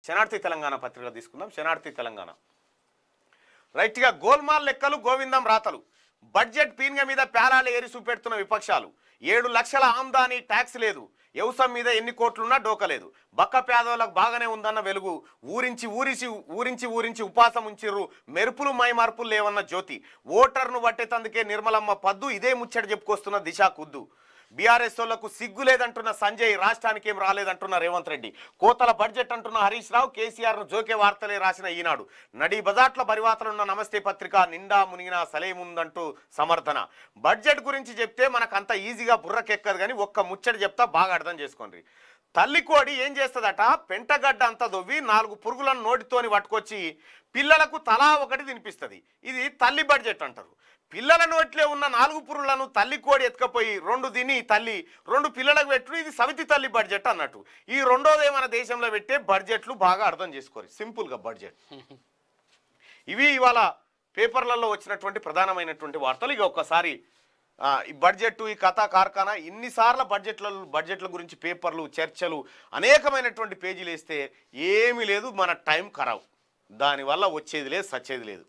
శనార్థి తెలంగాణ పత్రిక తీసుకుందాం శనార్థి తెలంగాణ రైట్గా గోల్మాల్ లెక్కలు గోవిందం రాతలు బడ్జెట్ పీన్గ మీద పేరాలు ఏరి చూపెడుతున్న విపక్షాలు ఏడు లక్షల ఆమ్దాని ట్యాక్స్ లేదు వ్యవసాయం మీద ఎన్ని కోట్లున్నా డోకలేదు బక్క పేదవాళ్ళకు బాగానే ఉందన్న వెలుగు ఊరించి ఊరించి ఊరించి ఊరించి ఉపాసం ఉంచిర్రు మెరుపులు మై మార్పులు లేవన్న జ్యోతి ఓటర్ను పట్టేతందుకే నిర్మలమ్మ పద్దు ఇదే ముచ్చట చెప్పుకొస్తున్న దిశా కుద్దు బీఆర్ఎస్ వాళ్ళకు సిగ్గు లేదంటున్న సంజయ్ రాష్ట్రానికి ఏం రాలేదంటున్న రేవంత్ రెడ్డి కోతల బడ్జెట్ అంటున్న హరీష్ రావు కేసీఆర్ ను జోకే వార్తలే రాసిన ఈనాడు నడి బజాట్ల పరివాతలున్న నమస్తే పత్రిక నిండా మునిగిన సలేముందంటూ సమర్థన బడ్జెట్ గురించి చెప్తే మనకు అంత ఈజీగా బుర్రకెక్కదు కానీ ఒక్క ముచ్చట చెప్తా బాగా అర్థం చేసుకోండి తల్లి కోడి ఏం చేస్తుందట పెంటగడ్డ అంతా దొవ్వి నాలుగు పురుగులను నోటితోని పట్టుకొచ్చి పిల్లలకు తలా ఒకటి తినిపిస్తుంది ఇది తల్లి బడ్జెట్ అంటారు పిల్లల నోట్లో ఉన్న నాలుగు పురుగులను తల్లి కోడి ఎత్తుకపోయి రెండు తిని తల్లి రెండు పిల్లలకు పెట్టు ఇది సవితి తల్లి బడ్జెట్ అన్నట్టు ఈ రెండోదే మన దేశంలో పెట్టే బడ్జెట్లు బాగా అర్థం చేసుకోరు సింపుల్గా బడ్జెట్ ఇవి ఇవాళ పేపర్లలో వచ్చినటువంటి ప్రధానమైనటువంటి వార్తలు ఇక ఒక్కసారి ఆ, ఈ బడ్జెట్ ఈ కథ కార్ఖానా ఇన్నిసార్లు బడ్జెట్ల బడ్జెట్ల గురించి పేపర్లు చర్చలు అనేకమైనటువంటి పేజీలు వేస్తే ఏమీ లేదు మన టైం ఖరాబ్ దానివల్ల వచ్చేది లేదు సచ్చేది లేదు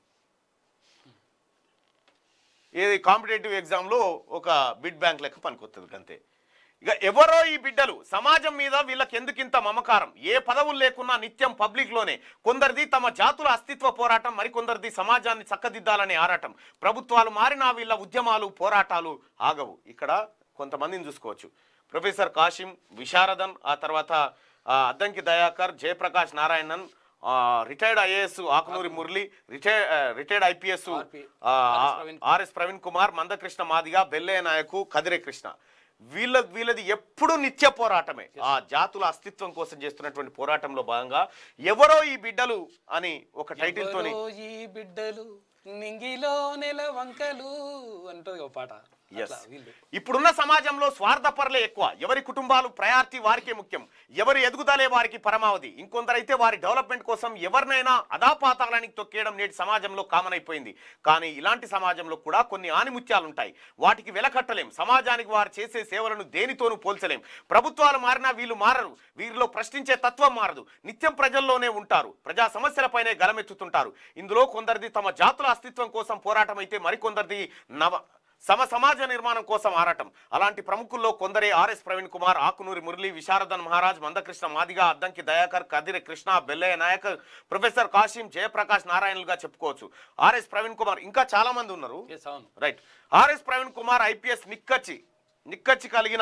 ఏది కాంపిటేటివ్ ఎగ్జామ్లో ఒక బిడ్ బ్యాంక్ లెక్క పనికొస్తుంది అంతే ఇక ఎవరో ఈ బిడ్డలు సమాజం మీద వీళ్ళకి ఎందుకింత మమకారం ఏ పదవులు లేకున్నా నిత్యం పబ్లిక్లోనే కొందరిది తమ జాతుల అస్తిత్వ పోరాటం మరికొందరిది సమాజాన్ని చక్కదిద్దాలనే ఆరాటం ప్రభుత్వాలు మారినా వీళ్ళ ఉద్యమాలు పోరాటాలు ఆగవు ఇక్కడ కొంతమందిని చూసుకోవచ్చు ప్రొఫెసర్ కాశిం విశారదన్ ఆ తర్వాత ఆ, అద్దంకి దయాకర్ జయప్రకాష్ నారాయణన్ ఆ, retired IAS Akunuri Murali retire retired IPS RP. ఆ, ఆర్ఎస్ ప్రవీణ్ ఆర్ఎస్ ప్రవీణ్ కుమార్ మందకృష్ణ మాదిగ బెల్లయ్య నాయకు కదిరే కృష్ణ వీళ్ళ వీళ్ళది ఎప్పుడు నిత్య పోరాటమే ఆ జాతుల అస్తిత్వం కోసం చేస్తున్నటువంటి పోరాటంలో భాగంగా ఎవరో ఈ బిడ్డలు అని ఒక టైటిల్ తోని ఎవరో ఈ బిడ్డలు నింగిలో నెల వంకలు అంటది ఒక పాట Yes. అట్లా వీళ్ళు ఇప్పుడున్న సమాజంలో స్వార్థపరలే ఎక్కువ ఎవరి కుటుంబాలు ప్రయారిటీ వారికే ముఖ్యం ఎవరి ఎదుగుదలే వారికి పరమావధి ఇంకొందరైతే వారి డెవలప్మెంట్ కోసం ఎవరినైనా అదాపాతాలానికి తొక్కేయడం నేటి సమాజంలో కామన్ అయిపోయింది కానీ ఇలాంటి సమాజంలో కూడా కొన్ని ఆనిముత్యాలు ఉంటాయి వాటికి వెలకట్టలేం సమాజానికి వారు చేసే సేవలను దేనితోనూ పోల్చలేం ప్రభుత్వాలు మారినా వీళ్ళు మారరు వీరిలో ప్రశ్నించే తత్వం మారదు నిత్యం ప్రజల్లోనే ఉంటారు ప్రజా సమస్యలపైనే గలమెత్తుతుంటారు ఇందులో కొందరిది తమ జాతుల అస్తిత్వం కోసం పోరాటం అయితే మరికొందరిది నవ సమ సమాజ నిర్మాణం కోసం ఆరాటం అలాంటి ప్రముఖుల్లో కొందరే ఆర్ఎస్ ప్రవీణ్ కుమార్ ఆకునూరి మురళి విశారదన్ మహారాజ్ మందకృష్ణ మాదిగ అద్దంకి దయాకర్ కదిరి కృష్ణ బెల్లయ్య నాయక్ ప్రొఫెసర్ కాశీం జయప్రకాష్ నారాయణలుగా చెప్పుకోవచ్చు ఆర్ఎస్ ప్రవీణ్ కుమార్ ఇంకా చాలా మంది ఉన్నారు Yes, అవును right RS Praveen Kumar IPS నిక్కచ్చి నిక్కచ్చి కలిగిన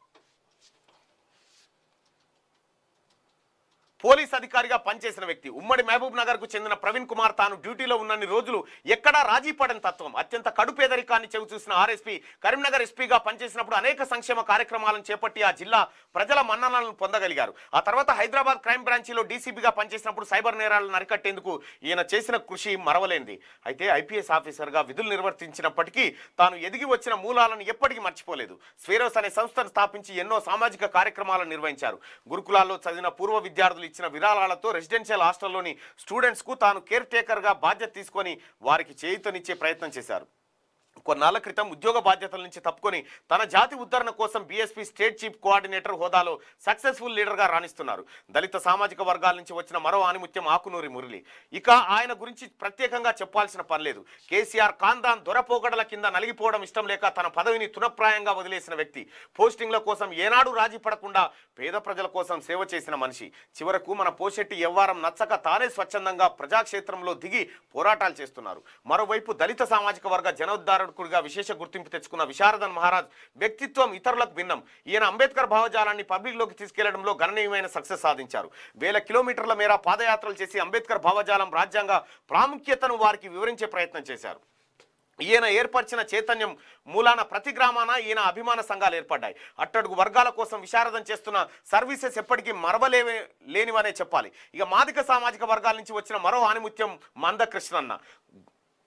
పోలీస్ అధికారిగా పనిచేసిన వ్యక్తి ఉమ్మడి మహబూబ్ నగర్ కు చెందిన ప్రవీణ్ కుమార్ తాను డ్యూటీలో ఉన్నన్ని రోజులు ఎక్కడా రాజీ పడని తత్వం అత్యంత కడు పేదరికాన్ని చెవి చూసిన ఆర్ఎస్పీ కరీంనగర్ ఎస్పీగా పనిచేసినప్పుడు అనేక సంక్షేమ కార్యక్రమాలను చేపట్టి ఆ జిల్లా ప్రజల మన్ననలను పొందగలిగారు ఆ తర్వాత హైదరాబాద్ క్రైమ్ బ్రాంచీలో డీసీపీగా పనిచేసినప్పుడు సైబర్ నేరాలను అరికట్టేందుకు ఈయన చేసిన కృషి మరవలేంది అయితే ఐపీఎస్ ఆఫీసర్గా విధులు నిర్వర్తించినప్పటికీ తాను ఎదిగి వచ్చిన మూలాలను ఎప్పటికీ మర్చిపోలేదు స్వేరోస్ అనే సంస్థను స్థాపించి ఎన్నో సామాజిక కార్యక్రమాలను నిర్వహించారు గురుకులాల్లో చదివిన పూర్వ విద్యార్థులు ఇచ్చిన విరాళాలతో రెసిడెన్షియల్ హాస్టల్లోని స్టూడెంట్స్కు తాను కేర్ టేకర్గా బాధ్యత తీసుకొని వారికి చేయుతనిచ్చే ప్రయత్నం చేశారు కొన్నాళ్ల క్రితం ఉద్యోగ బాధ్యతల నుంచి తప్పుకొని తన జాతి ఉద్ధరణ కోసం బీఎస్పీ స్టేట్ చీఫ్ కోఆర్డినేటర్ హోదాలో సక్సెస్ఫుల్ లీడర్గా రాణిస్తున్నారు దళిత సామాజిక వర్గాల నుంచి వచ్చిన మరో ఆనిముత్యం ఆకునూరి మురళి ఇక ఆయన గురించి ప్రత్యేకంగా చెప్పాల్సిన పని లేదు కేసీఆర్ కాందాన్ దొరపోగడల కింద నలిగిపోవడం ఇష్టం లేక తన పదవిని తునప్రాయంగా వదిలేసిన వ్యక్తి పోస్టింగ్ల కోసం ఏనాడు రాజీ పడకుండా పేద ప్రజల కోసం సేవ చేసిన మనిషి చివరకు మన పోషెట్టి ఎవ్వారం నచ్చక తానే స్వచ్ఛందంగా ప్రజాక్షేత్రంలో దిగి పోరాటాలు చేస్తున్నారు మరోవైపు దళిత సామాజిక వర్గ జనోద్ధారకుడిగా విశేష గుర్తింపు తెచ్చుకున్న విశారదన్ మహారాజ్ వ్యక్తిత్వం ఇతరులకు భిన్నం ఈయన అంబేద్కర్ భావజాలాన్ని పబ్లిక్లోకి తీసుకెళ్లడంలో గణనీయమైన సక్సెస్ సాధించారు వేల కిలోమీటర్ల మేర పాదయాత్రలు చేసి అంబేద్కర్ భావజాలం రాజ్యాంగ ప్రాముఖ్యతను వారికి వివరించే ప్రయత్నం చేశారు ఈయన ఏర్పరిచిన చైతన్యం మూలాన ప్రతి గ్రామాన ఈయన అభిమాన సంఘాలు ఏర్పడ్డాయి అట్టడుగు వర్గాల కోసం విశారదం చేస్తున్న సర్వీసెస్ ఎప్పటికీ మరవలేవే లేనివనే చెప్పాలి ఇక మాదిక సామాజిక వర్గాల నుంచి వచ్చిన మరో ఆనిముత్యం మందకృష్ణన్న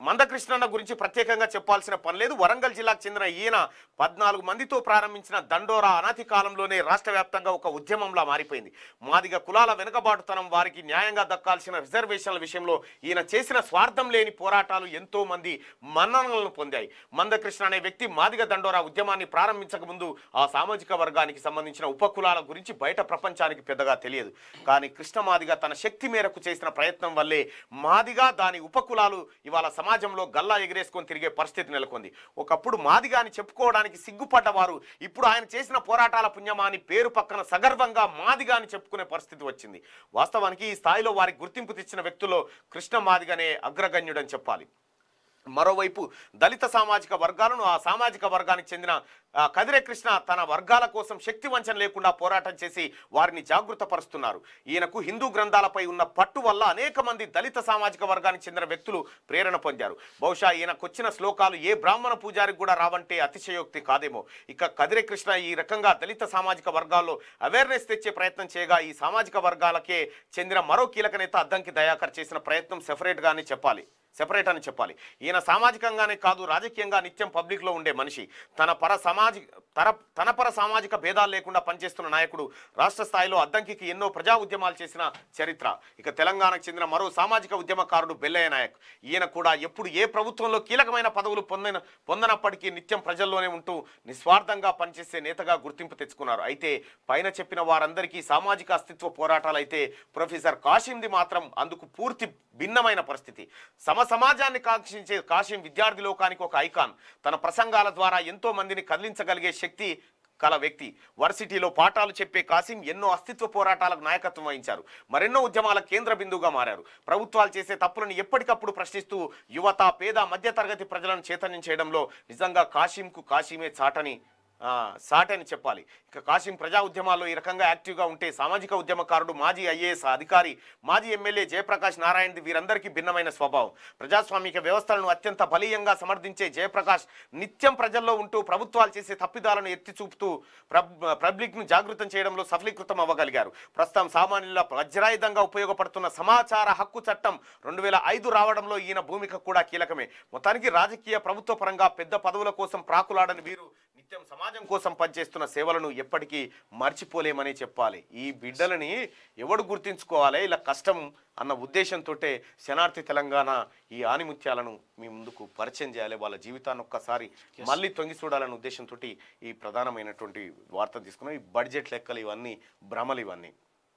మందకృష్ణన్న గురించి ప్రత్యేకంగా చెప్పాల్సిన పని లేదు వరంగల్ జిల్లాకు చెందిన ఈయన పద్నాలుగు మందితో ప్రారంభించిన దండోరా అనతి కాలంలోనే రాష్ట్ర వ్యాప్తంగా ఒక ఉద్యమంలా మారిపోయింది మాదిగ కులాల వెనుకబాటుతనం వారికి న్యాయంగా దక్కాల్సిన రిజర్వేషన్ల విషయంలో ఈయన చేసిన స్వార్థం లేని పోరాటాలు ఎంతో మంది మన్ననలను పొందాయి మందకృష్ణ అనే వ్యక్తి మాదిగ దండోరా ఉద్యమాన్ని ప్రారంభించక ముందు ఆ సామాజిక వర్గానికి సంబంధించిన ఉపకులాల గురించి బయట ప్రపంచానికి పెద్దగా తెలియదు కానీ కృష్ణ మాదిగ తన శక్తి మేరకు చేసిన ప్రయత్నం వల్లే మాదిగా దాని ఉపకులాలు ఇవాళ సమాజంలో గల్లా ఎగిరేసుకొని తిరిగే పరిస్థితి నెలకొంది ఒకప్పుడు మాదిగా అని చెప్పుకోవడానికి సిగ్గుపడ్డవారు ఇప్పుడు ఆయన చేసిన పోరాటాల పుణ్యమా అని పేరు పక్కన సగర్వంగా మాదిగా అని చెప్పుకునే పరిస్థితి వచ్చింది వాస్తవానికి ఈ స్థాయిలో వారికి గుర్తింపు తెచ్చిన వ్యక్తుల్లో కృష్ణ మాదిగనే అగ్రగణ్యుడని చెప్పాలి మరోవైపు దళిత సామాజిక వర్గాలను ఆ సామాజిక వర్గానికి చెందిన ఆ, కదిరే కృష్ణ తన వర్గాల కోసం శక్తి వంచన లేకుండా పోరాటం చేసి వారిని జాగృతపరుస్తున్నారు ఈయనకు హిందూ గ్రంథాలపై ఉన్న పట్టు వల్ల అనేక మంది దళిత సామాజిక వర్గానికి చెందిన వ్యక్తులు ప్రేరణ పొందారు బహుశా ఈయనకొచ్చిన శ్లోకాలు ఏ బ్రాహ్మణ పూజారికి కూడా రావంటే అతిశయోక్తి కాదేమో ఇక కదిరే కృష్ణ ఈ రకంగా దళిత సామాజిక వర్గాల్లో అవేర్నెస్ తెచ్చే ప్రయత్నం చేయగా ఈ సామాజిక వర్గాలకే చెందిన మరో కీలక నేత అద్దంకి దయాకర్ చేసిన ప్రయత్నం సెపరేట్గానే చెప్పాలి సెపరేట్ అని చెప్పాలి ఈయన సామాజికంగానే కాదు రాజకీయంగా నిత్యం పబ్లిక్లో ఉండే మనిషి తన పర సామాజిక తన తన పర సామాజిక భేదాలు లేకుండా పనిచేస్తున్న నాయకుడు రాష్ట్ర స్థాయిలో అద్దంకికి ఎన్నో ప్రజా ఉద్యమాలు చేసిన చరిత్ర ఇక తెలంగాణకు చెందిన మరో సామాజిక ఉద్యమకారుడు బెల్లయ్య నాయక్ ఈయన కూడా ఎప్పుడు ఏ ప్రభుత్వంలో కీలకమైన పదవులు పొందిన పొందనప్పటికీ నిత్యం ప్రజల్లోనే ఉంటూ నిస్వార్థంగా పనిచేసే నేతగా గుర్తింపు తెచ్చుకున్నారు అయితే పైన చెప్పిన వారందరికీ సామాజిక అస్తిత్వ పోరాటాలు అయితే ప్రొఫెసర్ కాశీంది మాత్రం అందుకు పూర్తి భిన్నమైన పరిస్థితి సమ సమాజాన్ని కాంక్షించే కాశీం విద్యార్థి లోకానికి ఒక ఐకాన్ తన ప్రసంగాల ద్వారా ఎంతో మందిని కదిలించగలిగే శక్తి కల వ్యక్తి వర్సిటీలో పాఠాలు చెప్పే కాసిం ఎన్నో అస్తిత్వ పోరాటాలకు నాయకత్వం వహించారు మరెన్నో ఉద్యమాల కేంద్ర బిందువుగా మారారు ప్రభుత్వాలు చేసే తప్పులను ఎప్పటికప్పుడు ప్రశ్నిస్తూ యువత పేద మధ్యతరగతి ప్రజలను చైతన్యం చేయడంలో నిజంగా కాశీంకు కాశీమే చాటని ఆ, సాటని చెప్పాలి ఇక కాశీం ప్రజా ఉద్యమాల్లో ఈ రకంగా యాక్టివ్గా ఉంటే సామాజిక ఉద్యమకారుడు మాజీ ఐఏఎస్ అధికారి మాజీ ఎమ్మెల్యే జయప్రకాష్ నారాయణది వీరందరికీ భిన్నమైన స్వభావం ప్రజాస్వామిక వ్యవస్థలను అత్యంత బలీయంగా సమర్థించే జయప్రకాష్ నిత్యం ప్రజల్లో ఉంటూ ప్రభుత్వాలు చేసే తప్పిదాలను ఎత్తి చూపుతూ ప్రబ్ పబ్లిక్ను జాగృతం చేయడంలో సఫలీకృతం అవ్వగలిగారు ప్రస్తుతం సామాన్యుల వజ్రాయుధంగా ఉపయోగపడుతున్న సమాచార హక్కు చట్టం రెండు వేల ఐదు రావడంలో ఈయన భూమిక కూడా కీలకమే మొత్తానికి రాజకీయ ప్రభుత్వ పరంగా పెద్ద పదవుల కోసం ప్రాకులాడని వీరు నిత్యం సమాజం కోసం పనిచేస్తున్న సేవలను ఎప్పటికీ మర్చిపోలేమని చెప్పాలి ఈ బిడ్డలని ఎవడు గుర్తించుకోవాలి ఇలా కష్టం అన్న ఉద్దేశంతో శనార్థి తెలంగాణ ఈ ఆనిముత్యాలను మీ ముందుకు పరిచయం చేయాలి వాళ్ళ జీవితాన్ని ఒక్కసారి మళ్ళీ తొంగి చూడాలనే ఉద్దేశంతో ఈ ప్రధానమైనటువంటి వార్త తీసుకున్నాం ఈ బడ్జెట్ లెక్కలు ఇవన్నీ భ్రమలు ఇవన్నీ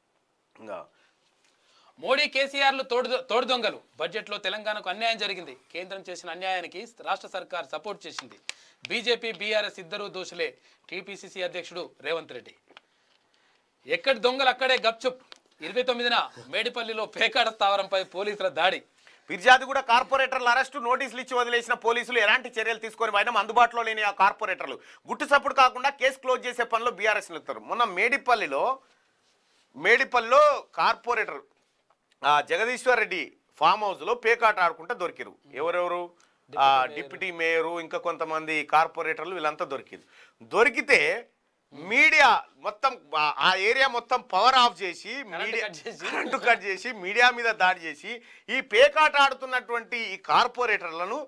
ఇంకా మోడీ కేసీఆర్లు తోడు తోడు దొంగలు బడ్జెట్లో తెలంగాణకు అన్యాయం జరిగింది కేంద్రం చేసిన అన్యాయానికి రాష్ట్ర సర్కార్ సపోర్ట్ చేసింది బీజేపీ బీఆర్ఎస్ ఇద్దరూ దోషులే టీపీసీసీ అధ్యక్షుడు రేవంత్ రెడ్డి ఎక్కడి దొంగలు అక్కడే గప్చుప్ ఇరవై తొమ్మిదిన మేడిపల్లిలో పేకాడ స్థావరంపై పోలీసుల దాడి ఫిర్యాదు కూడా కార్పొరేటర్ల అరెస్టు నోటీసులు ఇచ్చి వదిలేసిన పోలీసులు ఎలాంటి చర్యలు తీసుకొని పోయినా అందుబాటులో లేని ఆ కార్పొరేటర్లు గుట్టు చప్పుడు కాకుండా కేసు క్లోజ్ చేసే పనిలో బీఆర్ఎస్ నిలుస్తారు మొన్న మేడిపల్లిలో మేడిపల్లిలో కార్పొరేటర్ ఆ జగదీశ్వర్ రెడ్డి ఫామ్ హౌస్లో పేకాట ఆడుకుంటే దొరికిరు ఎవరెవరు ఆ డిప్యూటీ మేయరు ఇంకా కొంతమంది కార్పొరేటర్లు వీళ్ళంతా దొరికిరు దొరికితే మీడియా మొత్తం ఆ- ఆ ఏరియా మొత్తం పవర్ ఆఫ్ చేసి మీడియా కట్ చేసి. కరెంటు కట్ చేసి మీడియా మీద దాడి చేసి ఈ పేకాట ఆడుతున్నటువంటి ఈ కార్పొరేటర్లను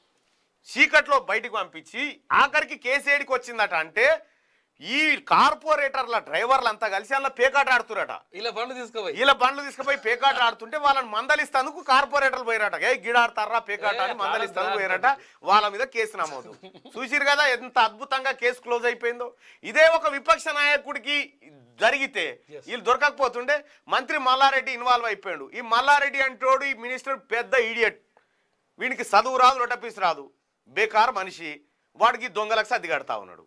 చీకట్లో బయటకు పంపించి ఆఖరికి కేసేడికి వచ్చిందట అంటే ఈ కార్పొరేటర్ల డ్రైవర్లు అంతా కలిసి అందులో పేకాట ఆడుతురట ఇలా బండ్లు తీసుకుపోయి వీళ్ళ బండ్లు తీసుకుపోయి పేకాట ఆడుతుంటే వాళ్ళని మందలిస్తేందుకు కార్పొరేటర్లు పోయిరట ఏ గిడాడతారా పేకాట అని ఏ, మందలిస్తేందుకు ఆడతారు. పోయిరట వాళ్ళ మీద కేసు నమోదు చూసిరు కదా ఎంత అద్భుతంగా కేసు క్లోజ్ అయిపోయిందో ఇదే ఒక విపక్ష నాయకుడికి జరిగితే Yes. వీళ్ళు దొరకకపోతుండే మంత్రి మల్లారెడ్డి ఇన్వాల్వ్ అయిపోయాడు ఈ మల్లారెడ్డి అంటోడు ఈ మినిస్టర్ పెద్ద ఇడియట్ వీనికి చదువు రాదు రొటపీస్ రాదు బేకార్ మనిషి వాడికి దొంగలకు సర్ది కడతా ఉన్నాడు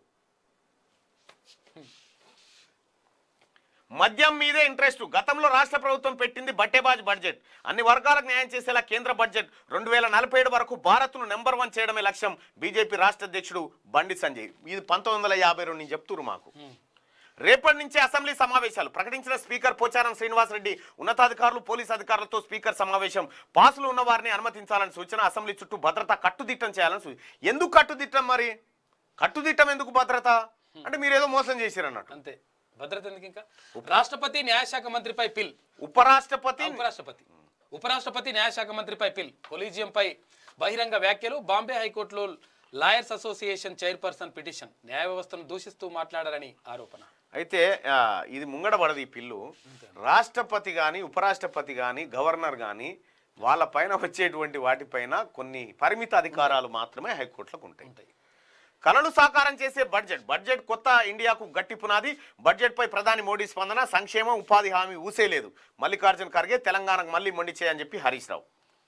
మద్యం మీదే ఇంట్రెస్ట్ గతంలో రాష్ట్ర ప్రభుత్వం పెట్టింది బట్టేబాజ్ బడ్జెట్ అన్ని వర్గాలకు న్యాయం చేసేలా కేంద్ర బడ్జెట్ రెండు వేల నలభై ఏడు వరకు భారత్ను నెంబర్ వన్ చేయడమే లక్ష్యం బీజేపీ రాష్ట్ర అధ్యక్షుడు బండి సంజయ్ ఇది పంతొమ్మిది వందల యాభై రెండు నేను చెప్తున్నారు మాకు రేపటి నుంచి అసెంబ్లీ సమావేశాలు ప్రకటించిన స్పీకర్ పోచారం శ్రీనివాసరెడ్డి ఉన్నతాధికారులు పోలీస్ అధికారులతో స్పీకర్ సమావేశం పాసులు ఉన్న వారిని అనుమతించాలని సూచన అసెంబ్లీ చుట్టూ భద్రత కట్టుదిట్టం చేయాలని సూచన ఎందుకు కట్టుదిట్టం మరి కట్టుదిట్టం ఎందుకు భద్రత అంటే మీరు ఏదో మోసం చేశారన్నట్టు అంతే భద్రత ఎందుకు ఇంకా రాష్ట్రపతి న్యాయశాఖ మంత్రిపై పిల్ ఉపరాష్ట్రపతి ఉపరాష్ట్రపతి ఉపరాష్ట్రపతి న్యాయశాఖ మంత్రిపై పిల్ కొలీజియంపై బహిరంగ వ్యాఖ్యలు బాంబే హైకోర్టులో లాయర్స్ అసోసియేషన్ చైర్పర్సన్ పిటిషన్ న్యాయ వ్యవస్థను దూషిస్తూ మాట్లాడారని ఆరోపణ అయితే ఆ, ఇది ముంగడ పడదు ఈ పిల్లు రాష్ట్రపతి కానీ ఉపరాష్ట్రపతి కానీ గవర్నర్ కానీ వాళ్ళ పైన వచ్చేటువంటి వాటిపైన కొన్ని పరిమిత అధికారాలు మాత్రమే హైకోర్టులకు ఉంటాయి ఉంటాయి కలలు సాకారం చేసే బడ్జెట్ బడ్జెట్ కొత్త ఇండియాకు గట్టి పునాది బడ్జెట్ పై ప్రధాని మోడీ స్పందన సంక్షేమం ఉపాధి హామీ ఊసేలేదు మల్లికార్జున ఖర్గే తెలంగాణకు మళ్ళీ మొండి చేయని చెప్పి Harish Rao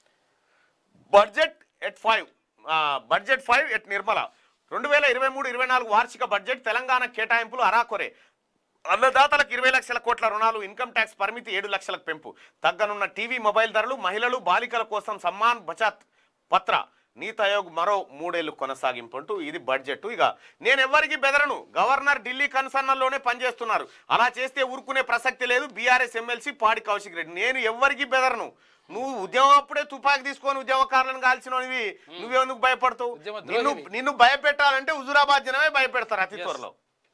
budget at five budget five at Nirmala రెండు వేల ఇరవై మూడు ఇరవై నాలుగు వార్షిక బడ్జెట్ తెలంగాణ కేటాయింపులు అరాకొరే అన్నదాతలకు ఇరవై లక్షల కోట్ల రుణాలు ఇన్కమ్ ట్యాక్స్ పరిమితి ఏడు లక్షలకు పెంపు తగ్గనున్న టీవీ మొబైల్ ధరలు మహిళలు బాలికల కోసం సమ్మాన్ బచత్ పత్ర నీతి ఆయోగ్ మరో మూడేళ్లు కొనసాగింపు అంటూ ఇది బడ్జెట్ ఇక నేను ఎవరికి బెదరను గవర్నర్ ఢిల్లీ కన్సర్నల్లోనే పనిచేస్తున్నారు అలా చేస్తే ఊరుకునే ప్రసక్తి లేదు బీఆర్ఎస్ ఎమ్మెల్సీ పాడి కౌశిక్ రెడ్డి నేను ఎవరికి బెదరను నువ్వు ఉద్యమం అప్పుడే తుపాకి తీసుకొని ఉద్యమకారులను కాల్చినవి నువ్వెందుకు భయపడతావు ఉద్యమ నిన్ను ద్రోహివి. నిన్ను భయపెట్టాలంటే హుజురాబాద్ జనమే భయపెడతారు అతి త్వరలో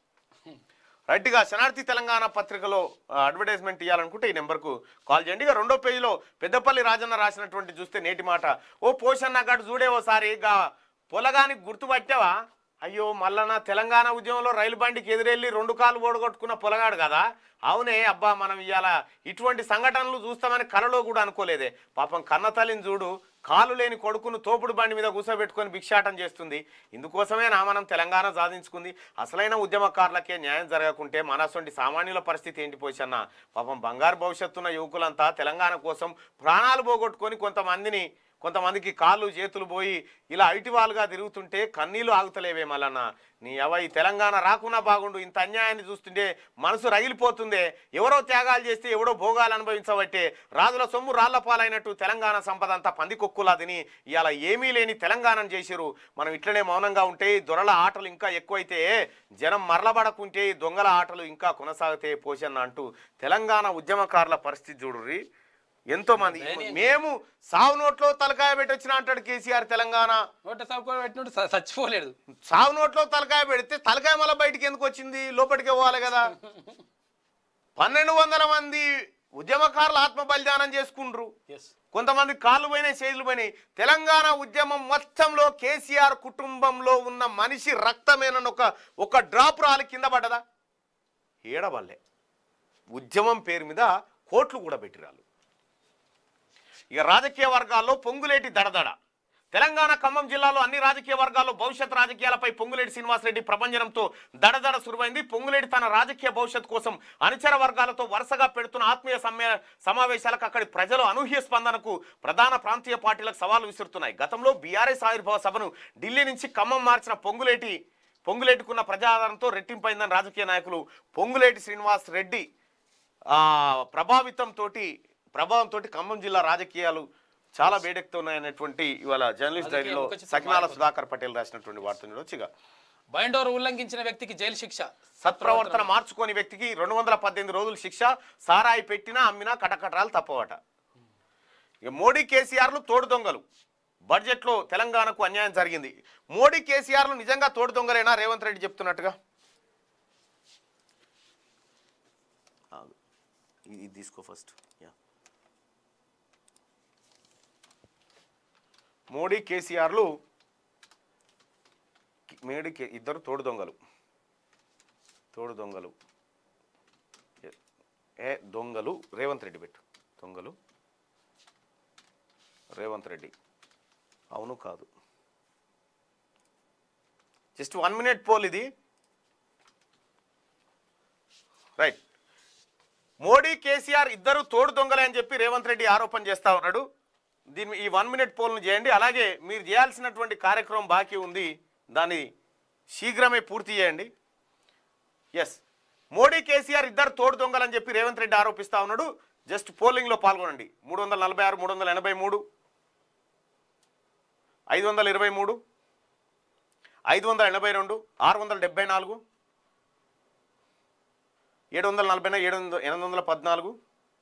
రైట్గా శనార్థి తెలంగాణ పత్రికలో ఆ, అడ్వర్టైజ్మెంట్ ఇవ్వాలనుకుంటే ఈ నెంబర్కు కాల్ చేయండి ఇక రెండో పేజీలో పెద్దపల్లి రాజన్న రాసినటువంటి చూస్తే నేటి మాట ఓ పోషన్న గడు చూడే ఓసారి గా పొలగానికి గుర్తుపట్టావా అయ్యో మల్లన్న తెలంగాణ ఉద్యమంలో రైలు బండికి ఎదురెళ్ళి రెండు కాళ్ళు ఓడగొట్టుకున్న పొలగాడు కదా అవునే అబ్బా మనం ఇవాళ ఇటువంటి సంఘటనలు చూస్తామని కలలో కూడా అనుకోలేదే పాపం కన్న తల్లిని చూడు కాలు లేని కొడుకును తోపుడు బండి మీద కూర్చోబెట్టుకొని భిక్షాటం చేస్తుంది ఇందుకోసమే నా మనం తెలంగాణ సాధించుకుంది అసలైన ఉద్యమకారులకే న్యాయం జరగకుంటే మనసొంటి సామాన్యుల పరిస్థితి ఏంటి పోసన్న పాపం బంగారు భవిష్యత్తున్న యువకులంతా తెలంగాణ కోసం ప్రాణాలు పోగొట్టుకొని కొంతమందిని కొంతమందికి కాళ్ళు చేతులు పోయి ఇలా ఐటివాలుగా తిరుగుతుంటే కన్నీళ్ళు ఆగుతలేవే మల్లన్న నీ అవ ఈ తెలంగాణ రాకున్నా బాగుండు ఇంత అన్యాయాన్ని చూస్తుంటే మనసు రగిలిపోతుందే ఎవరో త్యాగాలు చేస్తే ఎవడో భోగాలు అనుభవించబట్టే రాజుల సొమ్ము రాళ్ల పాలైనట్టు తెలంగాణ సంపద అంతా పందికొక్కులా తిని ఇవాళ ఏమీ లేని తెలంగాణను చేసిరు మనం ఇట్లనే మౌనంగా ఉంటే ఈ దొరల ఆటలు ఇంకా ఎక్కువైతే జనం మరలబడకుంటే ఈ దొంగల ఆటలు ఇంకా కొనసాగితే పోషన్న అంటూ తెలంగాణ ఉద్యమకారుల పరిస్థితి చూడుర్రి ఎంతో మంది దయనీయం. మేము సావు నోట్లో తలకాయ పెట్టొచ్చిన అంటాడు కేసీఆర్ తెలంగాణ నోట సాగు పెట్టినట్టు స- చచ్చిపోలేదు సావు నోట్లో తలకాయ పెడితే తలకాయ మళ్ళీ బయటికి ఎందుకు వచ్చింది లోపలికి పోవాలి కదా పన్నెండు వందల మంది ఉద్యమకారులు ఆత్మ బలిదానం చేసుకుండ్రు ఎస్ కొంతమంది కాళ్ళు పోయినాయి చేతులు పోయినాయి తెలంగాణ ఉద్యమం మొత్తంలో కేసీఆర్ కుటుంబంలో ఉన్న మనిషి రక్తమేనని ఒక ఒక డ్రాప్ రాలి కింద పడ్డదా ఏడవల్లే ఉద్యమం పేరు మీద కోట్లు కూడా పెట్టిరాలు ఇక రాజకీయ వర్గాల్లో పొంగులేటి దడదడ తెలంగాణ ఖమ్మం జిల్లాలో అన్ని రాజకీయ వర్గాల్లో భవిష్యత్ రాజకీయాలపై పొంగులేటి శ్రీనివాసరెడ్డి ప్రపంచంతో దడదడ సురువైంది పొంగులేటి తన రాజకీయ భవిష్యత్ కోసం అనుచర వర్గాలతో వరుసగా పెడుతున్న ఆత్మీయ సమ్మే సమావేశాలకు అక్కడి ప్రజలు అనూహ్య స్పందనకు ప్రధాన ప్రాంతీయ పార్టీలకు సవాలు విసురుతున్నాయి గతంలో బీఆర్ఎస్ ఆవిర్భావ సభను ఢిల్లీ నుంచి ఖమ్మం మార్చిన పొంగులేటి పొంగులేటికున్న ప్రజాదరణతో రెట్టింపైందని రాజకీయ నాయకులు పొంగులేటి శ్రీనివాస్ రెడ్డి ఆ, ప్రభావితంతో ప్రభావంతో ఖమ్మం జిల్లా రాజకీయాలు చాలా వేడెక్కుతున్నాయనేటువంటి ఇవాళ జర్నలిస్ట్ రాజకీయ డైరీలో ముఖచిత్రం సకినాల మారిపోతుంది. సుధాకర్ పటేల్ రాసినటువంటి వార్త చూడొచ్చుగా బైండోర్ ఉల్లంఘించిన వ్యక్తికి జైలు శిక్ష సత్ప్రవర్తన మార్చుకోని వ్యక్తికి రెండు వందల పద్దెనిమిది రోజులు శిక్ష సారాయి పెట్టినా అమ్మినా కటకటాలు తప్పవట ఇక మోడీ కేసీఆర్లు తోడు దొంగలు బడ్జెట్లో తెలంగాణకు అన్యాయం జరిగింది మోడీ కేసీఆర్లు నిజంగా తోడు దొంగలేనా రేవంత్ రెడ్డి చెప్తున్నట్టుగా ఆగు. ఇది ఇది తీసుకో ఫస్ట్ యా మోడీ కేసీఆర్లు మేడి కే- ఇద్దరు తోడు దొంగలు తోడు దొంగలు ఏ- ఏ దొంగలు రేవంత్ రెడ్డి పెట్టు దొంగలు రేవంత్ రెడ్డి అవును కాదు జస్ట్ వన్ మినిట్ పోల్ ఇది రైట్ మోడీ కేసీఆర్ ఇద్దరు తోడు దొంగలే అని చెప్పి రేవంత్ రెడ్డి ఆరోపణ చేస్తా ఉన్నాడు దీన్ని ఈ వన్ మినిట్ పోల్ను చేయండి అలాగే మీరు చేయాల్సినటువంటి కార్యక్రమం బాకీ ఉంది దాన్ని శీఘ్రమే పూర్తి చేయండి ఎస్ మోడీ కేసీఆర్ ఇద్దరు తోడు దొంగలని చెప్పి రేవంత్ రెడ్డి ఆరోపిస్తా ఉన్నాడు జస్ట్ పోలింగ్లో పాల్గొనండి మూడు వందల నలభై ఆరు మూడు వందల ఎనభై మూడు ఐదు వందల ఇరవై మూడు ఐదు వందల ఎనభై రెండు ఆరు వందల డెబ్బై నాలుగు ఏడు వందల నలభై ఏడు వందల ఎనిమిది వందల పద్నాలుగు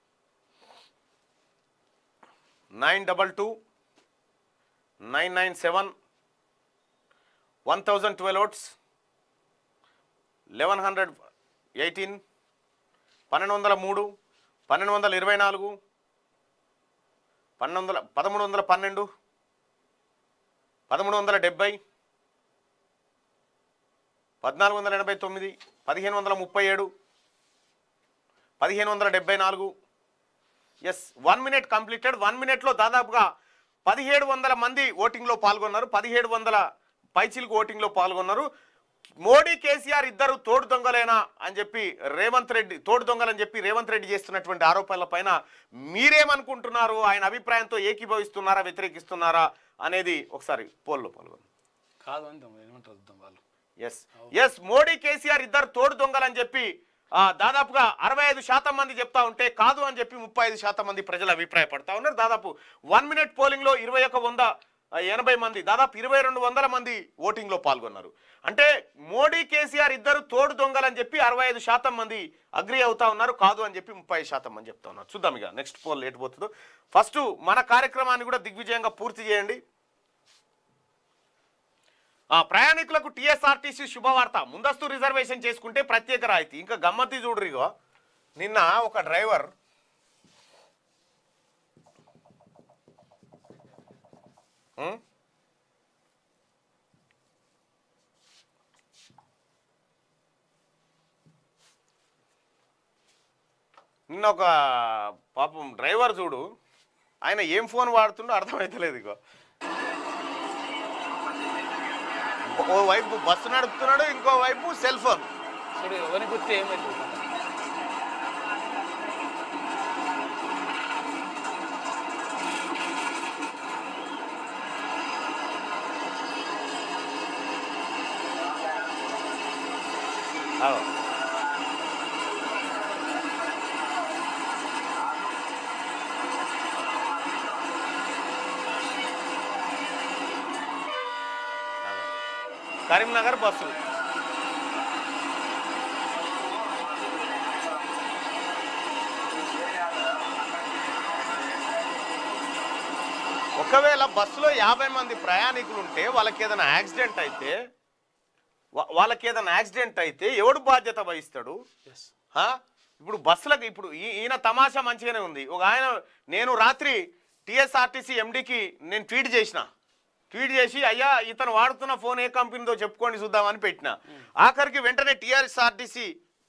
nine double two nine nine seven one thousand twelve votes eleven hundred eighteen పన్నెండు వందల మూడు పన్నెండు వందల ఇరవై నాలుగు పన్నెండు వందల పదమూడు వందల పన్నెండు పదమూడు వందల డెబ్బై పద్నాలుగు వందల ఎనభై తొమ్మిది పదిహేను వందల ముప్పై ఏడు పదిహేను వందల డెబ్బై నాలుగు yes one minute completed one మినిట్లో దాదాపుగా పదిహేడు వందల మంది ఓటింగ్లో పాల్గొన్నారు పదిహేడు వందల పైచిలకు ఓటింగ్లో పాల్గొన్నారు మోడీ కేసీఆర్ ఇద్దరు తోడు దొంగలేనా అని చెప్పి రేవంత్ రెడ్డి తోడు దొంగలని చెప్పి రేవంత్ రెడ్డి చేస్తున్నటువంటి ఆరోపణల పైన మీరేమనుకుంటున్నారు ఆయన అభిప్రాయంతో ఏకీభవిస్తున్నారా వ్యతిరేకిస్తున్నారా అనేది ఒకసారి పోల్లో పాల్గొంది కాదు అని ఏమంటారు చూద్దాం వాళ్ళు ఎస్ ఎస్ మోడీ కేసీఆర్ ఇద్దరు తోడు దొంగలని చెప్పి ఆ, దాదాపుగా అరవై ఐదు శాతం మంది చెప్తా ఉంటే కాదు అని చెప్పి ముప్పై ఐదు శాతం మంది ప్రజలు అభిప్రాయపడతా ఉన్నారు దాదాపు వన్ మినిట్ పోలింగ్ లో ఇరవై ఒక వంద ఆ, ఎనభై మంది దాదాపు ఇరవై రెండు వందల మంది ఓటింగ్ లో పాల్గొన్నారు అంటే మోడీ కేసీఆర్ ఇద్దరు తోడు దొంగలని చెప్పి అరవై ఐదు శాతం మంది అగ్రి అవుతా ఉన్నారు కాదు అని చెప్పి ముప్పై ఐదు శాతం మంది చెప్తా ఉన్నారు చూద్దాం ఇక నెక్స్ట్ పోల్ ఎటు పోతుందో ఫస్ట్ మన కార్యక్రమాన్ని కూడా దిగ్విజయంగా పూర్తి చేయండి ఆ ప్రయాణికులకు టీఎస్ఆర్టీసీ శుభవార్త ముందస్తు రిజర్వేషన్ చేసుకుంటే ప్రత్యేక రాయితీ ఇంకా గమ్మత్తి చూడరు ఇగో నిన్న ఒక డ్రైవర్ ఉం? నిన్న ఒక పాపం డ్రైవర్ చూడు ఆయన ఏం ఫోన్ వాడుతుండో అర్థమవుతలేదు ఇగో ఓ వైపు బస్సు నడుపుతున్నాడు ఇంకో వైపు సెల్ ఫోన్ చూడు ఎవరి గుర్తు ఏమైంది అదో. అదో. కరీంనగర్ బస్సు ఒకవేళ బస్సులో యాభై మంది ప్రయాణికులు ఉంటే వాళ్ళకి ఏదైనా యాక్సిడెంట్ అయితే వా- వాళ్ళకి ఏదైనా యాక్సిడెంట్ అయితే ఎవడు బాధ్యత వహిస్తాడు ఎస్ ఆ? ఇప్పుడు బస్సులకు ఇప్పుడు ఈ- ఈయన తమాషా మంచిగానే ఉంది ఒక ఆయన నేను రాత్రి టీఎస్ఆర్టీసీ ఎండికి నేను ట్వీట్ చేసిన ట్వీట్ చేసి అయ్యా ఇతను వాడుతున్న ఫోన్ ఏ కంపెనీదో చెప్పుకోండి చూద్దామని పెట్టిన ఆఖరికి వెంటనే టీఆర్ఎస్ఆర్టీసీ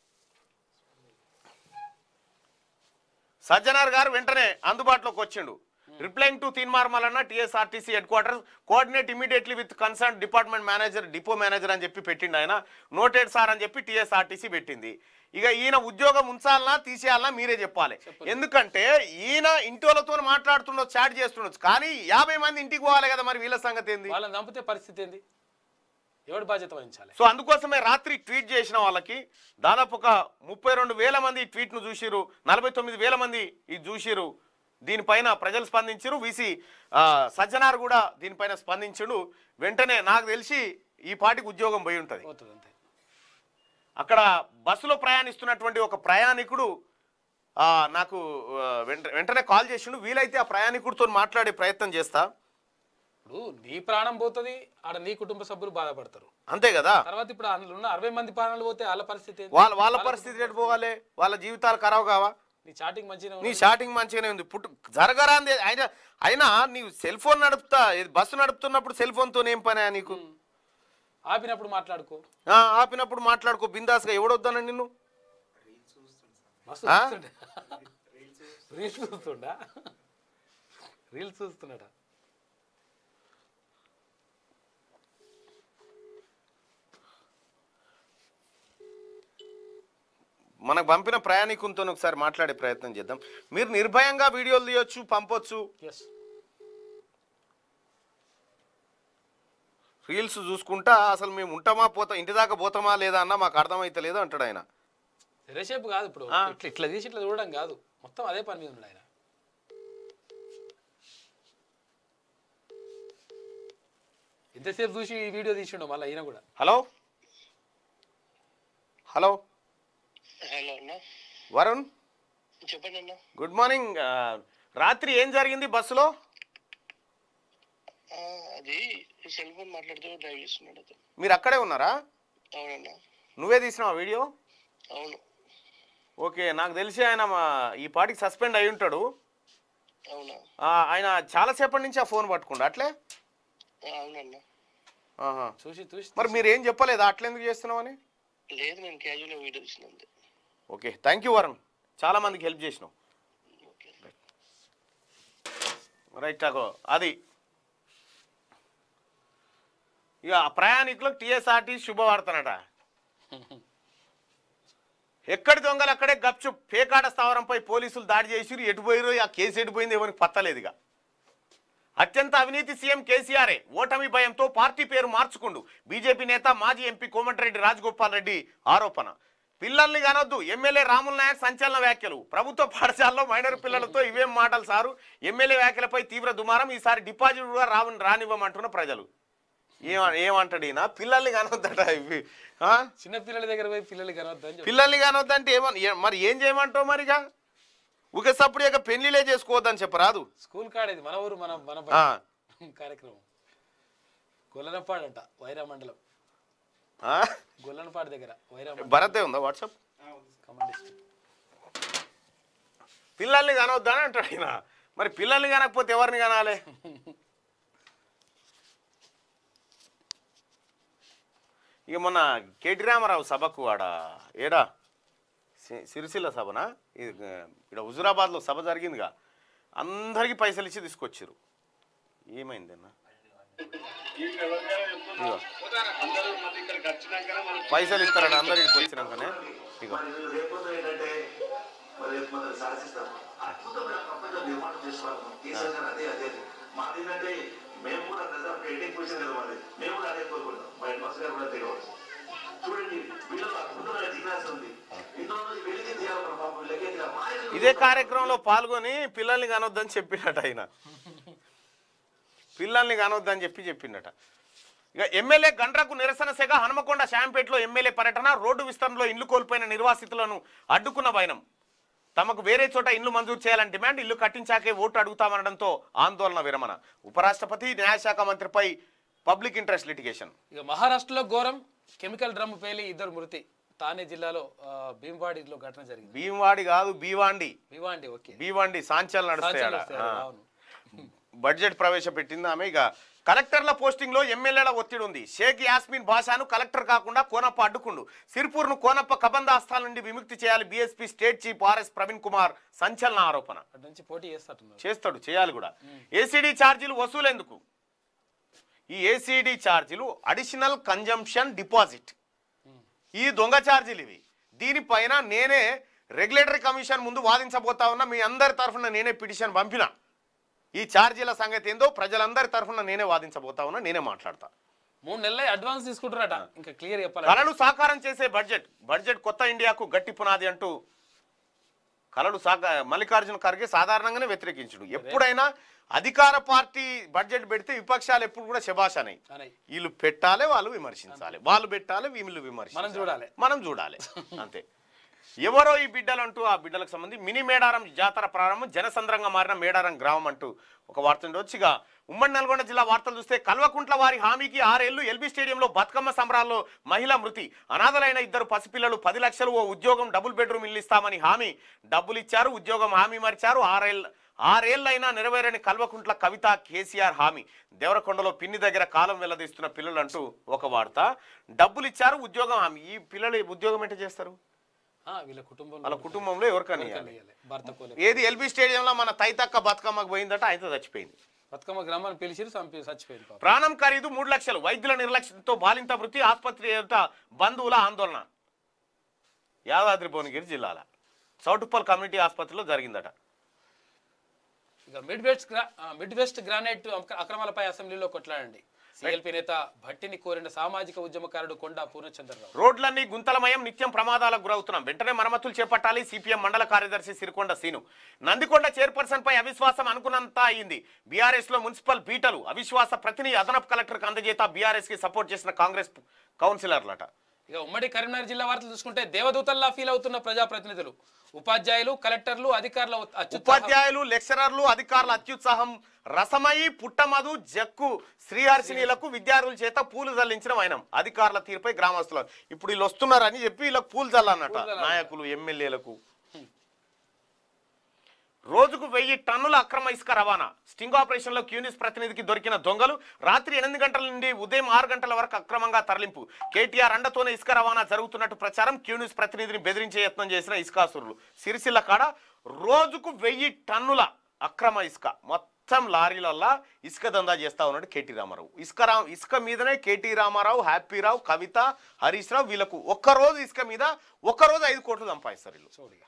సజ్జనార్ గారు వెంటనే అందుబాటులోకి వచ్చిండు రిప్లైంగ్ టు తీన్మార్మలన్న TSRTC headquarters coordinate immediately with concern department manager depot manager అని చెప్పి పెట్టిండు ఆయన నోటెడ్ సార్ అని చెప్పి టీఎస్ఆర్టీసీ పెట్టింది ఇక ఈయన ఉద్యోగం ఉంచాలన్నా తీసేయాలన్నా మీరే చెప్పాలి ఎందుకంటే ఈయన ఇంటోళ్ళతో మాట్లాడుతుండొచ్చు చాట్ చేస్తుండొచ్చు కానీ యాభై మంది ఇంటికి పోవాలి కదా మరి వీళ్ళ సంగతి ఏంది వాళ్ళని చంపితే పరిస్థితి ఏంది ఎవడు బాధ్యత వహించాలి సో అందుకోసమే రాత్రి ట్వీట్ చేసిన వాళ్ళకి దాదాపు ఒక ముప్పై రెండు వేల మంది ఈ ట్వీట్ను చూసిరు నలభై తొమ్మిది వేల మంది ఇది చూసిరు దీనిపైన ప్రజలు స్పందించారు వీసీ ఆ, సజ్జనార్ కూడా దీనిపైన స్పందించుడు వెంటనే నాకు తెలిసి ఈ పాటికి ఉద్యోగం పోయి ఉంటుంది పోతుంది అంతే అక్కడ బస్సులో ప్రయాణిస్తున్నటువంటి ఒక ప్రయాణికుడు ఆ, నాకు ఆ, వెంట వెంటనే కాల్ చేసిండు వీలైతే ఆ ప్రయాణికుడితో మాట్లాడే ప్రయత్నం చేస్తా ఇప్పుడు నీ ప్రాణం పోతుంది ఆడ నీ కుటుంబ సభ్యులు బాధపడతారు అంతే కదా తర్వాత ఇప్పుడు అందులో ఉన్న అరవై మంది ప్రాణాలు పోతే వాళ్ళ పరిస్థితి ఏంది? వాళ్ళ వాళ్ళ పరిస్థితి ఎటు పోవాలి వాళ్ళ జీవితాలు ఖరాబ్ కావా నీ చాటింగ్ మంచిగా నీ షాటింగ్ మంచిగానే ఉంది పుట్టు జరగరాంది అయినా అయినా నీవు సెల్ ఫోన్ నడుపుతా ఇది బస్సు నడుపుతున్నప్పుడు సెల్ ఫోన్తో ఏం పని నీకు ఆపినప్పుడు మాట్లాడుకో ఆ, ఆపినప్పుడు మాట్లాడుకో బిందాస్గా ఎవడొద్దానండి నిన్ను మస్తు ఆ? చూస్తుండే. రీల్స్ చూస్తుండా రీల్స్ చూస్తున్నాడా మనకు పంపిన ప్రయాణికులతో ఒకసారి మాట్లాడే ప్రయత్నం చేద్దాం మీరు నిర్భయంగా వీడియోలు తీయొచ్చు పంపొచ్చు ఎస్ రీల్స్ చూసుకుంటా అసలు మేము ఉంటామా పోతాం ఇంటి దాకా పోతామా లేదా అన్న మాకు అర్థమైతే లేదు అంటాడు ఆయన తెరసేపు కాదు ఇప్పుడు ఆ. ఇట్లా ఇట్లా తీసి ఇట్లా చూడడం కాదు మొత్తం అదే పని మీద ఉన్నాడు ఆయన ఎంతసేపు చూసి ఈ వీడియో తీసిండు మళ్ళీ అయినా కూడా హలో హలో హలో అన్న వరుణ్ చెప్పండి అన్న గుడ్ మార్నింగ్ ఆ, రాత్రి ఏం జరిగింది బస్సులో ఆ, అది సెల్ ఫోన్ మాట్లాడుతూ డ్రైవ్ చేస్తున్నాడు అతను మీరు అక్కడే ఉన్నారా అవునన్నా నువ్వే తీసినావా వీడియో అవును ఓకే నాకు తెలిసి ఆయన మా- ఈ పాటికి సస్పెండ్ అయి ఉంటాడు అవునా ఆ, ఆయన చాలాసేపటి నుంచి ఆ ఫోన్ పట్టుకుండు అట్లే ఆ, అవునన్నా ఆహా. చూసి చూసి మరి మీరు ఏం చెప్పలేదా అట్లెందుకు చేస్తున్నామని లేదు నేను క్యాజువల్ వీడియో ఇచ్చినంది ఓకే థ్యాంక్ యూ వరుణ్ చాలా మందికి హెల్ప్ చేసినావు ఓకే రైట్ అగో అది ఇక ఆ ప్రయాణికులకు టీఎస్ఆర్టీ శుభవార్తనట ఎక్కడి దొంగలు అక్కడే గప్చు పేకాడ స్థావరంపై పోలీసులు దాడి చేసిరు ఎటు పోయిరు ఆ కేసు ఎటుపోయింది ఎవరికి పత్తలేదు ఇక అత్యంత అవినీతి సీఎం కేసీఆరే ఓటమి భయంతో పార్టీ పేరు మార్చుకుండు బీజేపీ నేత మాజీ ఎంపీ కోమటిరెడ్డి రాజగోపాల్ రెడ్డి ఆరోపణ పిల్లల్ని కనొద్దు ఎమ్మెల్యే రాముల నాయక్ సంచలన వ్యాఖ్యలు ప్రభుత్వ పాఠశాలలో మైనర్ పిల్లలతో ఇవేం మాటలు సారు ఎమ్మెల్యే వ్యాఖ్యలపై తీవ్ర దుమారం ఈసారి డిపాజిట్ కూడా రావు రానివ్వమంటున్న ప్రజలు ఏమ ఏమంటాడు ఈయన పిల్లల్ని కనొద్దట ఇవి ఆ? చిన్న పిల్లల దగ్గర పోయి పిల్లలు కనవద్దని చెప్పి పిల్లల్ని కనొద్దంటే ఏమని ఏ- మరి ఏం చేయమంటావు మరిగా ఒక సప్పుడు ఇక పెళ్లిలే చేసుకోవద్దని చెప్పరాదు స్కూల్ కాడేది మన ఊరు మన మన ఆ. కార్యక్రమం గొల్లనపాడంట వైరా మండలం ఆ? గొల్లనపాడు దగ్గర వైరా మండలం భరతే ఉందా వాట్సాప్ ఖమ్మం డిస్ట్రిక్ట్ పిల్లల్ని కనవద్దని అంటాడు ఈయన మరి పిల్లల్ని కనకపోతే ఎవరిని కనాలి ఇక మొన్న కేటీ రామారావు సభకు ఆడ ఏడా సి- సిరిసిల్ల సభనా ఇది ఇక్కడ హుజురాబాద్లో సభ జరిగిందిగా అందరికీ పైసలు ఇచ్చి తీసుకొచ్చారు ఏమైందన్న ఇగో పైసలు ఇస్తారట అందరికి వచ్చినాకనే ఇగో మరి రేపొద్దు ఏంటంటే మరి రేపు మనం శాసిస్తాం అద్భుతమైన ప్రపంచ నిర్మాణం చేసుకోవాలి కేసీఆర్ గారు అదే అదే మాది ఏంటంటే మేము కూడా రిజర్వ్ ఎయిటింగ్ పొజిషన్ కదా మాది మేము కూడా అదే కోరుకుంటాం మా హెడ్ మాస్టర్ గారు కూడా అదే కావచ్చు చూడండి వీళ్ళకి అద్భుతమైన జిజ్ఞాస ఉంది ఇందులో నుంచి వెలికి తీయాలి మన పాపం వీళ్ళకే తీయాలి మా ఇల్లు- ఇదే కార్యక్రమంలో పాల్గొని పిల్లల్ని కనొద్దని చెప్పినట ఆయన పిల్లల్ని కనొద్దని చెప్పి చెప్పిండట ఇక ఎమ్మెల్యే గండ్రకు నిరసన సెగ హనుమకొండ శాంపేటలో ఎమ్మెల్యే పర్యటన రోడ్డు విస్తరణలో ఇల్లు కోల్పోయిన నిర్వాసితులను అడ్డుకున్న వైనం తమకు వేరే చోట ఇల్లు మంజూరు చేయాలని డిమాండ్ ఇల్లు కట్టించాకే ఓటు అడుగుతామనడంతో ఆందోళన విరమణ ఉపరాష్ట్రపతి న్యాయశాఖ మంత్రిపై పబ్లిక్ ఇంట్రెస్ట్ లిటిగేషన్ ఇక మహారాష్ట్రలో ఘోరం కెమికల్ డ్రమ్ పేలి ఇద్దరు మృతి తానే జిల్లాలో ఆ, భీంవాడిలో ఘటన జరిగింది భీమవాడి కాదు బీవాండి భివాండి ఓకే బీవాండి సాంచాలు నడుస్తాయి ఆడ. సాంచలు వస్తాయి, ఆ. అవును బడ్జెట్ ప్రవేశపెట్టింది ఆమె ఇక కలెక్టర్ల పోస్టింగ్ లో ఎమ్మెల్యేల ఒత్తిడి ఉంది షేక్ యాస్మిన్ భాషాను కలెక్టర్ కాకుండా కోనప్ప అడ్డుకుండు సిర్పూర్ను కోనప్ప కబందాస్తాల నుండి విముక్తి చేయాలి BSP state chief RS Praveen Kumar సంచలన ఆరోపణ అటు నుంచి పోటీ చేస్తట్టున్నారు చేస్తాడు చేయాలి కూడా ఏసీడీ ఛార్జీలు వసూలెందుకు ఈ ఏసీడీ ఛార్జీలు అడిషనల్ కన్జంప్షన్ డిపాజిట్ ఈ దొంగ ఛార్జీలు ఇవి దీనిపైన నేనే రెగ్యులేటరీ కమిషన్ ముందు వాదించబోతా ఉన్నా మీ అందరి తరఫున నేనే పిటిషన్ పంపిన ఈ ఛార్జీల సంగతి ఏందో ప్రజలందరి తరఫున నేనే వాదించబోతా ఉన్నా నేనే మాట్లాడతా మూడు నెలలే అడ్వాన్స్ తీసుకుంటారట ఇంకా క్లియర్ చెప్పాలి కళలు సాకారం చేసే బడ్జెట్ బడ్జెట్ కొత్త ఇండియాకు గట్టి పునాది అంటూ కళలు సాకా మల్లికార్జున ఖర్గే సాధారణంగానే వ్యతిరేకించుడు ఎప్పుడైనా అధికార పార్టీ బడ్జెట్ పెడితే విపక్షాలు ఎప్పుడు కూడా శభాషనై అనయ్ వీళ్ళు పెట్టాలి వాళ్ళు విమర్శించాలి వాళ్ళు పెట్టాలి వీళ్ళు విమర్శించాలి మనం చూడాలి. మనం చూడాలి అంతే ఎవరో ఈ బిడ్డలు అంటూ ఆ బిడ్డలకు సంబంధించి మినీ మేడారం జాతర ప్రారంభం జనసంద్రంగా మారిన మేడారం గ్రామం అంటూ ఒక వార్త ఉండి వచ్చిగా ఉమ్మడి నల్గొండ జిల్లా వార్తలు చూస్తే కల్వకుంట్ల వారి హామీకి ఆరేళ్లు ఎల్బీ స్టేడియంలో బతుకమ్మ సంబరాల్లో మహిళ మృతి అనాథలైన ఇద్దరు పసిపిల్లలు పది లక్షలు ఓ ఉద్యోగం డబుల్ బెడ్రూమ్ ఇల్లు ఇస్తామని హామీ డబ్బులు ఇచ్చారు ఉద్యోగం హామీ మరిచారు ఆరేళ్ళ ఆరేళ్లైనా నెరవేరని కల్వకుంట్ల కవిత కేసీఆర్ హామీ దేవరకొండలో పిన్ని దగ్గర కాలం వెల్లదీస్తున్న పిల్లలు అంటూ ఒక వార్త డబ్బులు ఇచ్చారు ఉద్యోగం హామీ ఈ పిల్లలు ఉద్యోగం ఏంటి చేస్తారు ఆ, వీళ్ళ కుటుంబంలో వాళ్ళ కుటుంబంలో ఎవరికని ఇవ్వాలి? ఇయ్యాలి. భర్త కోలే ఏది ఎల్బీ స్టేడియంలో మన తైతక్క బతుకమ్మకు పోయిందట అయితే చచ్చిపోయింది బతుకమ్మ గ్రామాన్ని పిలిచిరు చంపి చచ్చిపోయింది పాపం ప్రాణం ఖరీదు మూడు లక్షలు వైద్యుల నిర్లక్ష్యంతో బాలింత వృత్తి ఆసుపత్రి ఎదుట బంధువుల ఆందోళన యాదాద్రి భువనగిరి జిల్లాల చౌటుప్పల్ కమ్యూనిటీ ఆసుపత్రిలో జరిగిందట ఇక మిడ్ వెస్ట్ గ్రా- ఆ, మిడ్ వెస్ట్ గ్రానైట్ అక్ర- అక్రమాలపై అసెంబ్లీలో కొట్లాడండి సిఎల్పి నేత భట్టిని కోరిన సామాజిక ఉద్యమకారుడు కొండా పూర్ణచంద్రరావు రోడ్లన్నీ గుంతలమయం నిత్యం ప్రమాదాలకు గురవుతున్నాం వెంటనే మరమ్మతులు చేపట్టాలి సిపిఎం మండల కార్యదర్శి సిరికొండ సీను నందికొండ చైర్పర్సన్ పై అవిశ్వాసం అనుకున్నంత అయింది బీఆర్ఎస్ లో మున్సిపల్ బీటలు అవిశ్వాస ప్రతిని అదనపు కలెక్టర్కి అందజేత బీఆర్ఎస్ కి సపోర్ట్ చేసిన కాంగ్రెస్ కౌన్సిలర్లట ఇక ఉమ్మడి కరీంనగర్ జిల్లా వార్తలు చూసుకుంటే దేవదూతల్లా ఫీల్ అవుతున్న ప్రజాప్రతినిధులు ఉపాధ్యాయులు కలెక్టర్లు అధికారుల అత్యుత్సాహం ఉపాధ్యాయులు లెక్చరర్లు అధికారుల అత్యుత్సాహం రసమయి పుట్టమధు జక్కు శ్రీహర్షిణీలకు విద్యార్థుల చేత పూలు జల్లించిన వైనం అధికారుల తీరుపై గ్రామస్తులు ఇప్పుడు వీళ్ళు వస్తున్నారని చెప్పి వీళ్ళకి పూలు జల్లన్నట నాయకులు ఎమ్మెల్యేలకు రోజుకు వెయ్యి టన్నుల అక్రమ ఇసుక రవాణా స్టింగ్ ఆపరేషన్లో క్యూనిస్ ప్రతినిధికి దొరికిన దొంగలు రాత్రి ఎనిమిది గంటల నుండి ఉదయం ఆరు గంటల వరకు అక్రమంగా తరలింపు కేటీఆర్ అండతోనే ఇసుక రవాణా జరుగుతున్నట్టు ప్రచారం క్యూనిస్ ప్రతినిధిని బెదిరించే యత్నం చేసిన ఇసుకాసురులు సిరిసిల్ల కాడ రోజుకు వెయ్యి టన్నుల అక్రమ ఇసుక మొత్తం లారీలల్లా ఇసుక దందా చేస్తా ఉన్నాడు కేటీ రామారావు ఇసుక రా ఇసుక మీదనే కేటీ రామారావు హ్యాపీరావు కవిత హరీష్ రావు వీళ్ళకు ఒక్కరోజు ఇసుక మీద ఒక్కరోజు ఐదు కోట్లు సంపాదిస్తారు వీళ్ళు చూడిగా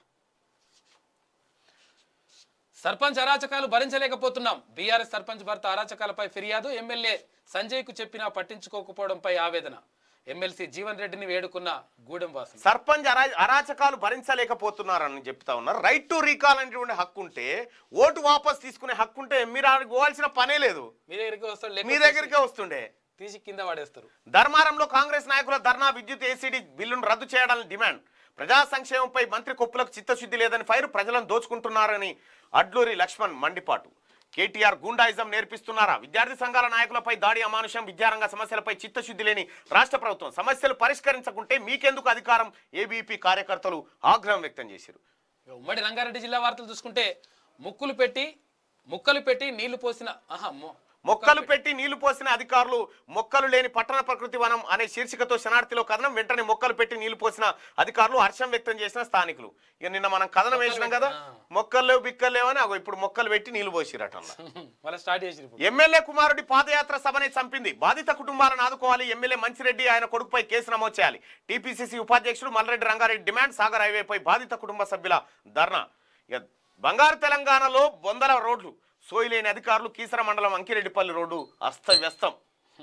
సర్పంచ్ అరాచకాలు భరించలేకపోతున్నాం బీఆర్ఎస్ సర్పంచ్ భర్త అరాచకాలపై ఫిర్యాదు ఎమ్మెల్యే సంజయ్కు చెప్పినా పట్టించుకోకపోవడంపై ఆవేదన ఎమ్మెల్సీ జీవన్ రెడ్డిని వేడుకున్న గూడెం వాసులు సర్పంచ్ అరా అరాచకాలు భరించలేకపోతున్నారని చెప్తా ఉన్నారు రైట్ టు రీకాల్ అనేటువంటి హక్కు ఉంటే ఓటు వాపస్ తీసుకునే హక్కు ఉంటే మీరు ఆడికి పోవాల్సిన పనే లేదు మీ దగ్గరికి వస్తాడు మీ దగ్గరికే వస్తుండే తీసి కింద పడేస్తారు ధర్మారంలో కాంగ్రెస్ నాయకుల ధర్నా విద్యుత్ ఏసీడీ బిల్లును రద్దు చేయాలని డిమాండ్ ప్రజా సంక్షేమంపై మంత్రి కొప్పులకు చిత్తశుద్ధి లేదని ఫైర్ ప్రజలను దోచుకుంటున్నారని అడ్లూరి లక్ష్మణ్ మండిపాటు కేటీఆర్ గూండాయిజం నేర్పిస్తున్నారా విద్యార్థి సంఘాల నాయకులపై దాడి అమానుషం విద్యారంగ సమస్యలపై చిత్తశుద్ధి లేని రాష్ట్ర ప్రభుత్వం సమస్యలు పరిష్కరించకుంటే మీకెందుకు అధికారం ఏబీపీ కార్యకర్తలు ఆగ్రహం వ్యక్తం చేశారు ఇక ఉమ్మడి రంగారెడ్డి జిల్లా వార్తలు చూసుకుంటే ముక్కులు పెట్టి ముక్కలు పెట్టి నీళ్లు పోసిన ఆహా మొ- మొక్కలు పెట్టి నీళ్లు పోసిన అధికారులు మొక్కలు లేని పట్టణ ప్రకృతి వనం అనే శీర్షికతో శనార్థిలో కథనం వెంటనే మొక్కలు పెట్టి నీళ్లు పోసిన అధికారులు హర్షం వ్యక్తం చేసిన స్థానికులు ఇక నిన్న మనం కథనం వేసినాం కదా మొక్కలు లేవు బిక్కలు లేవని అగో ఇప్పుడు మొక్కలు పెట్టి నీళ్లు పోసిరట మళ్ళీ స్టార్ట్ చేసి ఎమ్మెల్యే కుమారుడి పాదయాత్ర సభని చంపింది బాధిత కుటుంబాలను ఆదుకోవాలి ఎమ్మెల్యే మంచిరెడ్డి ఆయన కొడుకుపై కేసు నమోదు చేయాలి టీపీసీసీ ఉపాధ్యక్షుడు మల్రెడ్డి రంగారెడ్డి డిమాండ్ సాగర్ హైవేపై బాధిత కుటుంబ సభ్యుల ధర్నా ఇక బంగారు తెలంగాణలో బొందల రోడ్లు సోయిలేని అధికారులు కీసర మండలం అంకిరెడ్డిపల్లి రోడ్డు అస్తవ్యస్తం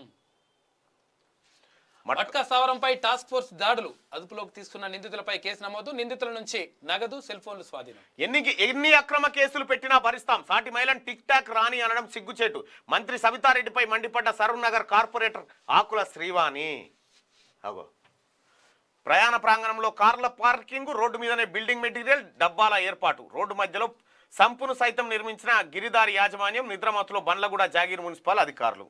మట్- మట్కా స్థావరంపై టాస్క్ ఫోర్స్ దాడులు అదుపులోకి తీసుకున్న నిందితులపై కేసు నమోదు నిందితుల నుంచి నగదు సెల్ ఫోన్లు స్వాధీనం ఎన్ని ఎన్ని అక్రమ కేసులు పెట్టినా భరిస్తాం సాటి మహిళను టిక్ టాక్ రాని అనడం సిగ్గుచేటు మంత్రి సబితారెడ్డిపై మండిపడ్డ సరూర్ నగర్ కార్పొరేటర్ ఆకుల శ్రీవాణి అగో ప్రయాణ ప్రాంగణంలో కార్ల పార్కింగ్ రోడ్డు మీదనే బిల్డింగ్ మెటీరియల్ డబ్బాల ఏర్పాటు రోడ్డు మధ్యలో సంపును సైతం నిర్మించిన గిరిదారి యాజమాన్యం నిద్రమత్తులో బండ్లగూడ జాగీర్ మున్సిపల్ అధికారులు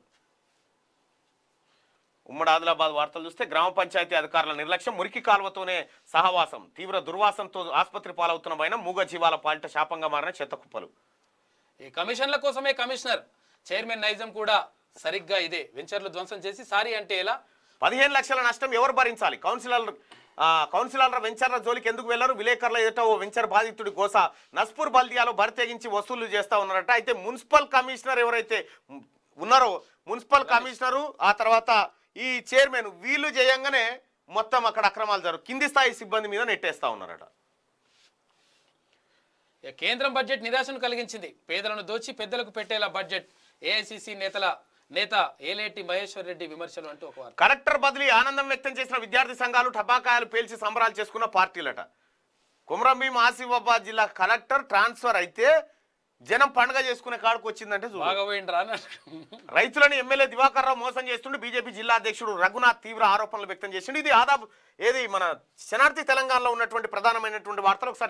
ఉమ్మడి ఆదిలాబాద్ వార్తలు చూస్తే గ్రామ పంచాయతీ అధికారుల నిర్లక్ష్యం మురికి కాలువతోనే సహవాసం తీవ్ర దుర్వాసంతో ఆసుపత్రి పాలవుతున్న వైనం మూగ జీవాల పాలిట శాపంగా మారిన చెత్త కుప్పలు ఈ కమిషన్ల కోసమే కమిషనర్ చైర్మన్ నైజం కూడా సరిగ్గా ఇదే వెంచర్లు ధ్వంసం చేసి సారీ అంటే ఎలా పదిహేను లక్షల నష్టం ఎవరు భరించాలి కౌన్సిలర్ ఆ, కౌన్సిలర్ల వెంచర్ల జోలికి ఎందుకు వెళ్లారు విలేకరుల ఎదుట ఓ వెంచర్ బాధితుడి గోస నస్పూర్ బల్దియాలో భర్తెగించి వసూలు చేస్తా ఉన్నారట అయితే మున్సిపల్ కమిషనర్ ఎవరైతే ఉన్నారో మున్సిపల్ కమిషనరు ఆ తర్వాత ఈ చైర్మన్ వీళ్ళు చేయంగానే మొత్తం అక్కడ అక్రమాలు జరుగు కింది స్థాయి సిబ్బంది మీద నెట్టేస్తా ఉన్నారట ఇక కేంద్రం బడ్జెట్ నిరాశను కలిగించింది పేదలను దోచి పెద్దలకు పెట్టేలా బడ్జెట్ ఏఐసిసి నేతల నేత ఏలేటి మహేశ్వర్ రెడ్డి విమర్శలు అంటూ ఒక వార్త కలెక్టర్ బదిలీ ఆనందం వ్యక్తం చేసిన విద్యార్థి సంఘాలు టపాకాయలు పేల్చి సంబరాలు చేసుకున్న పార్టీలట కుమరంభీం ఆసిఫాబాద్ జిల్లా కలెక్టర్ ట్రాన్స్ఫర్ అయితే జనం పండుగ చేసుకునే కాడికి వచ్చిందంటే చూడు బాగా పోయిండ్రా అని రైతులను ఎమ్మెల్యే దివాకర్ రావు మోసం చేస్తుండే బీజేపీ జిల్లా అధ్యక్షుడు రఘునాథ్ తీవ్ర ఆరోపణలు వ్యక్తం చేసిండు ఇది ఆదాబ్ ఏది మన శనార్థి తెలంగాణలో ఉన్నటువంటి ప్రధానమైనటువంటి వార్తలు ఒకసారి